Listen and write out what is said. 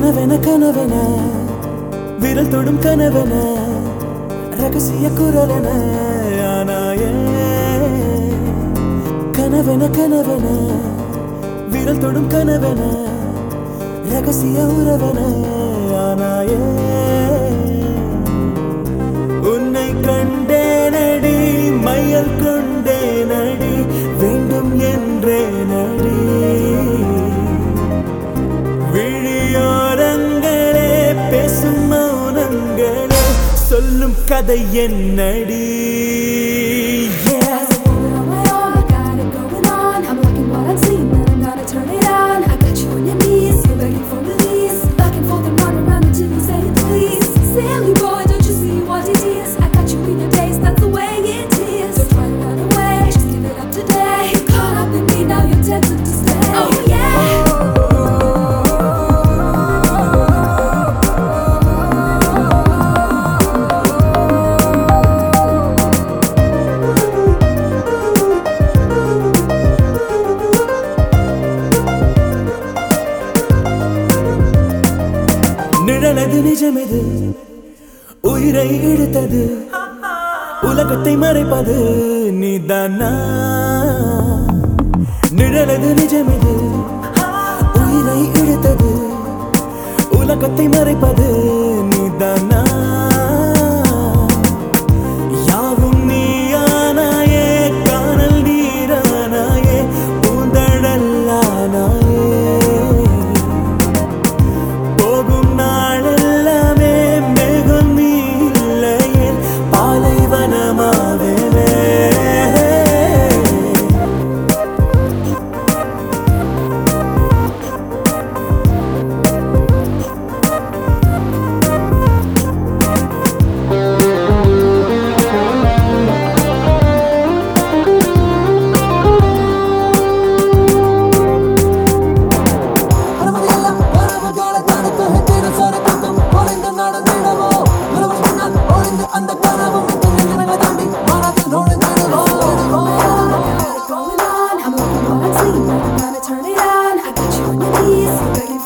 கனவென கனவென விரல் தொடும் கனவென ரகசிய குரலென ஆனாயே கனவென கனவென விரல் தொடும் கனவென ரகசிய உறவென ஆனாயே உன்னை கண்டேனடி மையல் கொண்டேனடி வேண்டும் என்றே நடி விழியோரங்களே பேசும் மௌனங்களே சொல்லும் கதை என்னடி Yeah. As a woman on my own, I got it going on. I'm liking what I'm seeing, and I'm gonna turn it on. I got you on your knees, you're begging for release. Back and forth and round and round until you say please. Silly boy, don't you see what it is? I got you in your days, that's the way it is. Don't try to run away, just give it up today. Caught up in me, now you're tempted to stay. Oh நிழலது நிஜமெது உயிரை இழுத்தது உலகத்தை மறைப்பது நீதானா நிழலது நிஜமெது உயிரை இழுத்தது உலகத்தை மறைப்பது நீதானா யாவும் நீயானாயே காணல் நீரானாயே பூந்தழல்லானாயே போகும் நாளெல்லாமே மேகம் நீ இல்லையே பாலைவனமாவேனே மனமதியெல்லாம் உறவுகளை தடுத்து ஹெட்டிட சொரக்கட்டும் ஒளிந்து நடந்திடவோ மனமதி முன்னால் ஒளிந்து அந்த கனவு விட்டு நினைவை தாண்டி மனதில் நுழைந்திடுவோ Got it going on. I'm liking what I'm seeing, and I'm gonna turn it on. I got you on your knees, you're begging